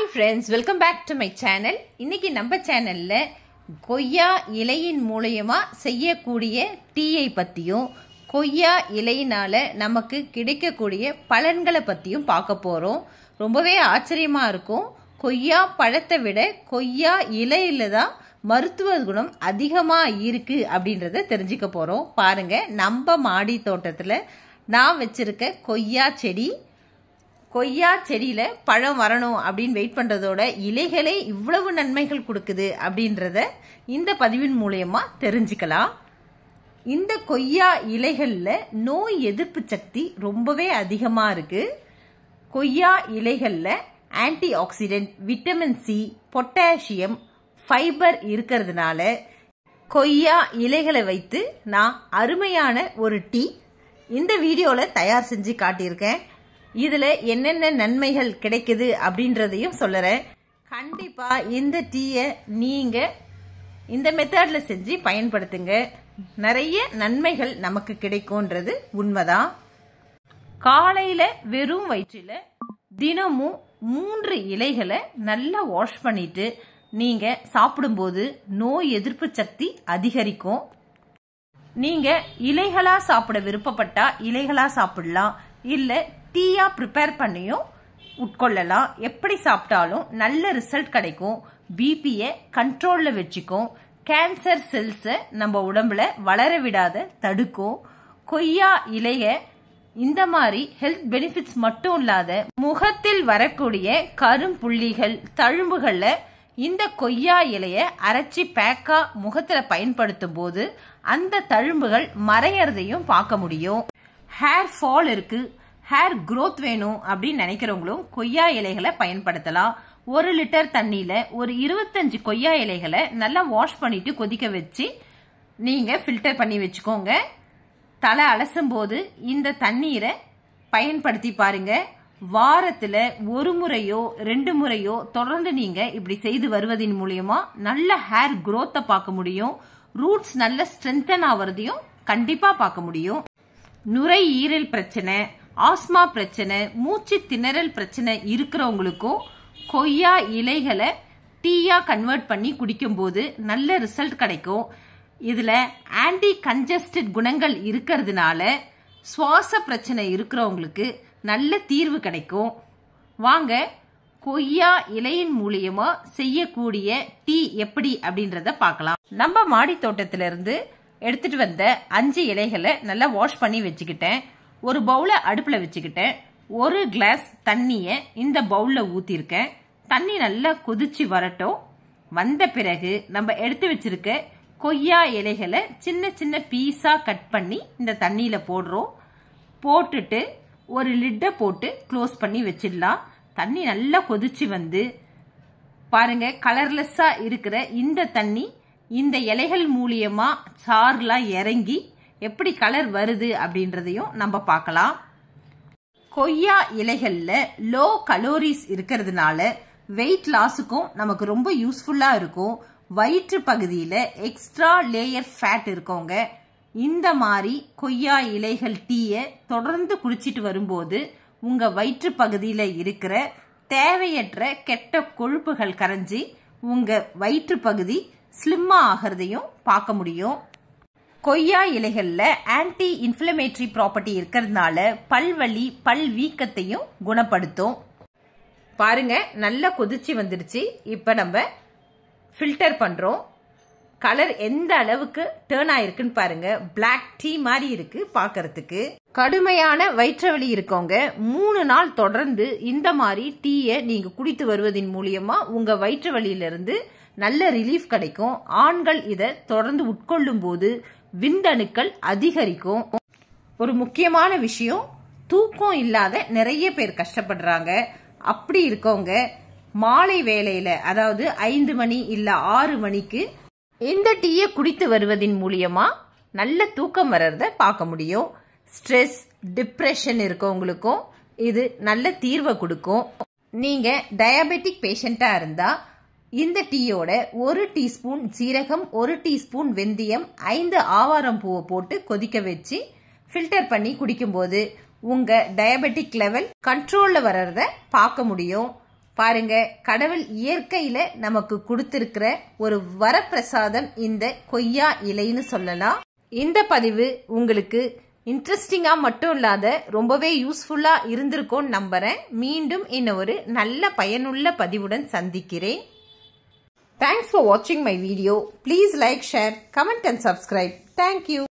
hi friends welcome back to my channel இன்னைக்கு நம்ம சேனல்ல கொய்யா இலையின் மூலயமா செய்யக்கூடிய டீயை பற்றியும் கொய்யா இலையினால நமக்கு கிடைக்கக்கூடிய பலன்களை பற்றியும் பார்க்க போகிறோம் ரொம்பவே ஆச்சரியமாக இருக்கும் கொய்யா பழத்தை விட கொய்யா இலையில தான் மருத்துவ குணம் அதிகமாக இருக்கு அப்படின்றத தெரிஞ்சுக்க போகிறோம் பாருங்க நம்ம மாடி தோட்டத்தில் நான் வச்சிருக்க கொய்யா செடி கொய்யா செடியில பழம் வரணும் அப்படின்னு வெயிட் பண்றதோட இலைகளே இவ்வளவு நன்மைகள் கொடுக்குது அப்படின்றத இந்த பதிவின் மூலயமா தெரிஞ்சுக்கலாம் இந்த கொய்யா இலைகள்ல நோய் எதிர்ப்பு சக்தி ரொம்பவே அதிகமா இருக்கு கொய்யா இலைகள்ல antioxidant vitamin C potassium fibre இருக்கிறதுனால கொய்யா இலைகளை வைத்து நான் அருமையான ஒரு டீ இந்த வீடியோவில் தயார் செஞ்சு காட்டியிருக்கேன் இதில் என்னென்ன நன்மைகள் கிடைக்குது அப்படின்றதையும் சொல்லுறேன் கண்டிப்பாக இந்த டீயை நீங்கள் இந்த மெத்தடில் செஞ்சு பயன்படுத்துங்க நிறைய நன்மைகள் நமக்கு கிடைக்கும்ன்றது உண்மைதான் காலையில் வெறும் வயிற்றில் தினமும் மூன்று இலைகளை நல்லா வாஷ் பண்ணிட்டு நீங்க சாப்பிடும்போது நோய் எதிர்ப்பு சக்தி அதிகரிக்கும் நீங்க இலைகளா சாப்பிட விருப்பப்பட்டா இலைகளா சாப்பிடலாம் இல்ல டீயா ப்ரிப்பேர் பண்ணியும் உட்கொள்ளலாம் எப்படி சாப்பிட்டாலும் நல்ல ரிசல்ட் கிடைக்கும் பிபியை கண்ட்ரோல்ல வச்சுக்கும் கேன்சர் செல்ஸை நம்ம உடம்புல வளர விடாத தடுக்கும் கொய்யா இலைய இந்த மாதிரி ஹெல்த் பெனிஃபிட்ஸ் மட்டும் இல்லாத முகத்தில் வரக்கூடிய கரும்புள்ளிகள் தழும்புகள்ல இந்த கொய்யா இலைய அரைச்சி பேக்கா முகத்துல பயன்படுத்தும் போது அந்த தழும்புகள் மறையறதையும் பார்க்க முடியும் ஹேர் ஃபால் இருக்கு ஹேர் growth வேணும் அப்படின்னு நினைக்கிறவங்களும் கொய்யா இலைகளை பயன்படுத்தலாம் ஒரு லிட்டர் தண்ணியில ஒரு இருபத்தஞ்சு கொய்யா இலைகளை நல்லா வாஷ் பண்ணிட்டு கொதிக்க வச்சு நீங்க ஃபில்டர் பண்ணி வச்சுக்கோங்க தலை அலசும் போது இந்த தண்ணீரை பயன்படுத்தி பாருங்க வாரத்துல ஒரு முறையோ ரெண்டு முறையோ தொடர்ந்து நீங்க இப்படி செய்து வருவதன் மூலியமா நல்ல ஹேர் growth பார்க்க முடியும் ரூட்ஸ் நல்ல ஸ்ட்ரென்தன் ஆவறதையும் கண்டிப்பா பார்க்க முடியும் நுரையீரல் பிரச்சனை ஆஸ்மா பிரச்சனை மூச்சு திணறல் பிரச்சனை இருக்கிறவங்களுக்கும் கொய்யா இலைகளை டீயா கன்வெர்ட் பண்ணி குடிக்கும்போது நல்ல ரிசல்ட் கிடைக்கும் இதுல ஆன்டி கன்ஜஸ்டட் குணங்கள் இருக்கிறதுனால சுவாச பிரச்சனை இருக்கிறவங்களுக்கு நல்ல தீர்வு கிடைக்கும் வாங்க கொய்யா இலையின் மூலியமா செய்யக்கூடிய டீ எப்படி அப்படின்றத பார்க்கலாம் நம்ம மாடி தோட்டத்துல இருந்து எடுத்துட்டு வந்த அஞ்சு இலைகளை நல்லா வாஷ் பண்ணி வச்சுக்கிட்டேன் ஒரு பவுலை அடுப்புல வச்சுக்கிட்டேன் ஒரு கிளாஸ் தண்ணிய இந்த பவுல்ல ஊத்திருக்கேன் தண்ணி நல்லா கொதிச்சு வரட்டும் வந்த பிறகு நம்ம எடுத்து வச்சிருக்க கொய்யா இலைகளை சின்ன சின்ன பீஸா கட் பண்ணி இந்த தண்ணியில போடுறோம் போட்டுட்டு ஒரு லிட்டை போட்டு க்ளோஸ் பண்ணி வச்சிடலாம் தண்ணி நல்லா கொதிச்சு வந்து பாருங்க கலர்லெஸ்ஸா இருக்கிற இந்த தண்ணி இந்த இலைகள் மூலியமா சார்லாம் இறங்கி எப்படி கலர் வருது அப்படின்றதையும் நம்ம பார்க்கலாம் கொய்யா இலைகள்ல லோ கலோரிஸ் இருக்கிறதுனால வெயிட் லாஸுக்கும் நமக்கு ரொம்ப யூஸ்ஃபுல்லா இருக்கும் வயிற்று பகுதியில எக்ஸ்ட்ரா லேயர் ஃபேட் இருக்கவங்க இந்த மாதிரி கொய்யா இலைகள் டீயை தொடர்ந்து குடிச்சிட்டு வரும்போது உங்க வயிற்று பகுதியில இருக்கிற தேவையற்ற கெட்ட கொழுப்புகள் கரைஞ்சி உங்க வயிற்று பகுதி ஸ்லிம்மா ஆகிறதையும் பார்க்க முடியும் கொய்யா இலைகள்ல ஆன்டி இன்ஃபிளமேட்டரி ப்ராப்பர்ட்டி இருக்கிறதுனால பல்வலி பல் வீக்கத்தையும் குணப்படுத்தும் பாருங்க நல்லா கொதிச்சு வந்துடுச்சு இப்ப நம்ம ஃபில்டர் பண்றோம் கலர் எந்த அளவுக்கு டேர்ன் ஆயிருக்குன்னு பாருங்க பிளாக் டீ மாதிரி இருக்கு பார்க்கறதுக்கு கடுமையான வயிற்று வலி இருக்கவங்க மூணு நாள் தொடர்ந்து இந்த மாதிரி டீயை நீங்க குடித்து வருவதன் மூலியமா உங்க வயிற்று வலியிலிருந்து நல்ல ரிலீஃப் கிடைக்கும் ஆண்கள் இதை தொடர்ந்து உட்கொள்ளும் போது விந்தணுக்கள் அதிகரிக்கும் ஒரு முக்கியமான விஷயம் தூக்கம் இல்லாத நிறைய பேர் கஷ்டப்படுறாங்க அப்படி இருக்கவங்க மாலை வேளையில அதாவது ஐந்து மணி இல்ல ஆறு மணிக்கு இந்த டீயை குடித்து வருவதன் மூலியமா நல்ல தூக்கம் வர்றத பார்க்க முடியும் ஸ்ட்ரெஸ் டிப்ரெஷன் இருக்கவங்களுக்கும் இது நல்ல தீர்வை கொடுக்கும் நீங்க டயபெட்டிக் பேஷண்டா இருந்தா இந்த டீயோட ஒரு டீஸ்பூன் சீரகம் ஒரு டீஸ்பூன் வெந்தயம் ஐந்து ஆவாரம் பூவை போட்டு கொதிக்க வச்சு ஃபில்டர் பண்ணி குடிக்கும்போது உங்க டயபெட்டிக் லெவல் கண்ட்ரோல்ல வர்றத பார்க்க முடியும் பாருங்க கடவுள் இயற்கையில நமக்கு கொடுத்திருக்கிற ஒரு வரப்பிரசாதம் இந்த கொய்யா இலைன்னு சொல்லலாம் இந்த பதிவு உங்களுக்கு இன்ட்ரெஸ்டிங்கா மட்டும் இல்லாத ரொம்பவே யூஸ்ஃபுல்லா இருந்திருக்கும்னு நம்புறேன் மீண்டும் இன்னும் ஒரு நல்ல பயனுள்ள பதிவுடன் சந்திக்கிறேன் தேங்க்ஸ் ஃபார் வாட்சிங் my video please like share comment and subscribe thank you